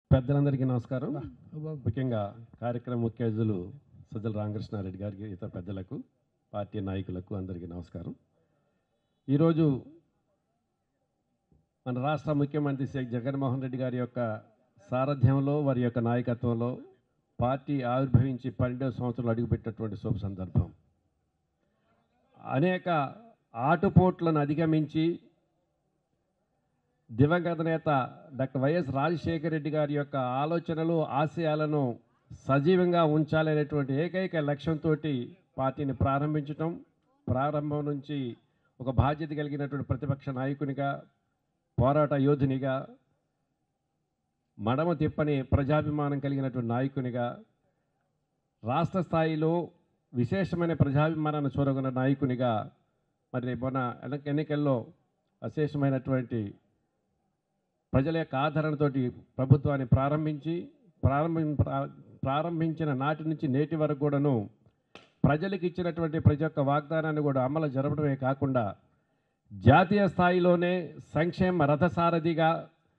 పెద్దలందరికీ నమస్కారం ముఖ్యంగా కార్యక్రమ ముఖ్య అతిథులు సజ్జల రామకృష్ణారెడ్డి గారికి ఇతర పెద్దలకు పార్టీ నాయకులకు అందరికీ నమస్కారం ఈరోజు మన రాష్ట్ర ముఖ్యమంత్రి శ్రీ జగన్మోహన్ రెడ్డి గారి యొక్క సారథ్యంలో వారి యొక్క నాయకత్వంలో పార్టీ ఆవిర్భవించి పన్నెండవ సంవత్సరంలో అడుగుపెట్టినటువంటి శుభ సందర్భం అనేక ఆటుపోట్లను అధిగమించి దివంగత నేత డాక్టర్ వైఎస్ రాజశేఖర రెడ్డి గారి యొక్క ఆలోచనలు ఆశయాలను సజీవంగా ఉంచాలనేటువంటి ఏకైక లక్ష్యంతో పార్టీని ప్రారంభించటం ప్రారంభం నుంచి ఒక బాధ్యత కలిగినటువంటి ప్రతిపక్ష నాయకునిగా పోరాట యోధునిగా మడమ తిప్పని ప్రజాభిమానం కలిగినటువంటి నాయకునిగా రాష్ట్ర స్థాయిలో విశేషమైన ప్రజాభిమానాన్ని చూరగొన్న నాయకునిగా మరి మొన్న ఎన్నిక- ఎన్నికల్లో అశేషమైనటువంటి ప్రజల యొక్క ఆదరణతోటి ప్రభుత్వాన్ని ప్రారంభించి ప్రారంభం ప్రా- ప్రారంభించిన నాటి నుంచి నేటి వరకు కూడాను ప్రజలకు ఇచ్చినటువంటి ప్రతి ఒక్క వాగ్దానాన్ని కూడా అమలు జరపడమే కాకుండా జాతీయ స్థాయిలోనే సంక్షేమ రథసారథిగా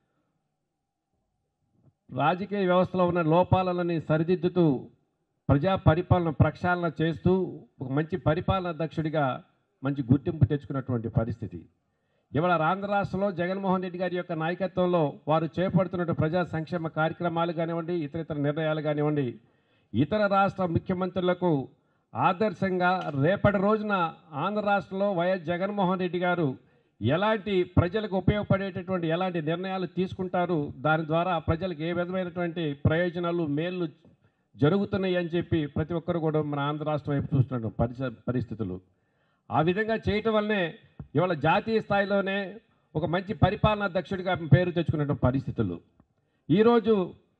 రాజకీయ వ్యవస్థలో ఉన్న లోపాలని సరిదిద్దుతూ ప్రజా పరిపాలన ప్రక్షాళన చేస్తూ ఒక మంచి పరిపాలన దక్షుడిగా మంచి గుర్తింపు తెచ్చుకున్నటువంటి పరిస్థితి ఇవాళ ఆంధ్ర రాష్ట్రంలో జగన్మోహన్ రెడ్డి గారి యొక్క నాయకత్వంలో వారు చేపడుతున్న ప్రజా సంక్షేమ కార్యక్రమాలు కానివ్వండి ఇతర ఇతర నిర్ణయాలు కానివ్వండి ఇతర రాష్ట్ర ముఖ్యమంత్రులకు ఆదర్శంగా రేపటి రోజున ఆంధ్ర రాష్ట్రంలో వైఎస్ జగన్మోహన్ రెడ్డి గారు ఎలాంటి ప్రజలకు ఉపయోగపడేటటువంటి ఎలాంటి నిర్ణయాలు తీసుకుంటారు దాని ద్వారా ప్రజలకు ఏ విధమైనటువంటి ప్రయోజనాలు మేలు జరుగుతున్నాయి అని చెప్పి ప్రతి ఒక్కరు కూడా మన ఆంధ్ర రాష్ట్రం వైపు చూస్తున్న పరిస పరిస్థితులు ఆ విధంగా చేయటం వల్లనే ఇవాళ జాతీయ స్థాయిలోనే ఒక మంచి పరిపాలనా దక్షుడిగా పేరు తెచ్చుకున్న పరిస్థితులు ఈరోజు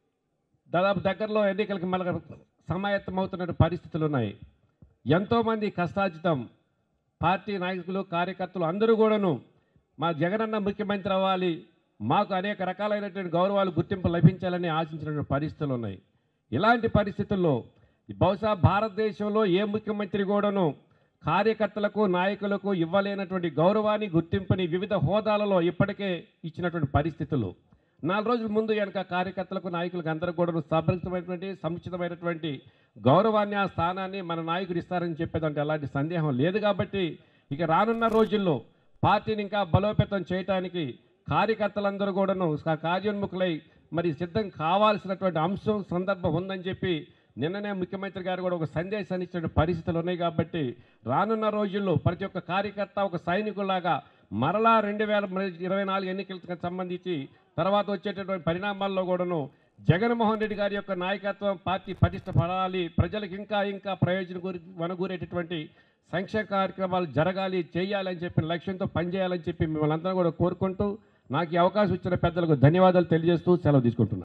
దాదాపు దగ్గరలో ఎన్నికలకి మళ్ళీ సమాయత్తమవుతున్న పరిస్థితులు ఉన్నాయి ఎంతోమంది కష్టార్జితం పార్టీ నాయకులు కార్యకర్తలు అందరూ కూడాను మా జగనన్న ముఖ్యమంత్రి అవ్వాలి మాకు అనేక రకాలైనటువంటి గౌరవాలు గుర్తింపు లభించాలని ఆశించిన పరిస్థితులు ఉన్నాయి ఇలాంటి పరిస్థితుల్లో బహుశా భారతదేశంలో ఏ ముఖ్యమంత్రి కూడాను కార్యకర్తలకు నాయకులకు ఇవ్వలేనటువంటి గౌరవాన్ని గుర్తింపుని వివిధ హోదాలలో ఇప్పటికే ఇచ్చినటువంటి పరిస్థితులు నాలుగు రోజుల ముందు వెనక కార్యకర్తలకు నాయకులకు అందరూ కూడా సంరక్షితమైనటువంటి సముచితమైనటువంటి గౌరవాన్ని ఆ స్థానాన్ని మన నాయకుడు ఇస్తారని చెప్పేదంటే ఎలాంటి సందేహం లేదు కాబట్టి ఇక రానున్న రోజుల్లో పార్టీని ఇంకా బలోపేతం చేయటానికి కార్యకర్తలందరూ కూడాను కా- కార్యోన్ముఖులై మరి సిద్ధం కావాల్సినటువంటి అంశం సందర్భం ఉందని చెప్పి నిన్ననే ముఖ్యమంత్రి గారు కూడా ఒక సందేశాన్ని ఇచ్చిన పరిస్థితులు ఉన్నాయి కాబట్టి రానున్న రోజుల్లో ప్రతి ఒక్క కార్యకర్త ఒక సైనికులాగా మరలా రెండు వేల ఇరవై నాలుగు ఎన్నికలకు సంబంధించి తర్వాత వచ్చేటటువంటి పరిణామాల్లో కూడాను జగన్మోహన్ రెడ్డి గారి యొక్క నాయకత్వం పార్టీ పటిష్టపడాలి ప్రజలకు ఇంకా ఇంకా ప్రయోజనం గురి వనగూరేటటువంటి సంక్షేమ కార్యక్రమాలు జరగాలి చేయాలని చెప్పిన లక్ష్యంతో పనిచేయాలని చెప్పి మిమ్మల్ని అందరూ కూడా కోరుకుంటూ నాకు ఈ అవకాశం ఇచ్చిన పెద్దలకు ధన్యవాదాలు తెలియజేస్తూ సెలవు తీసుకుంటున్నాను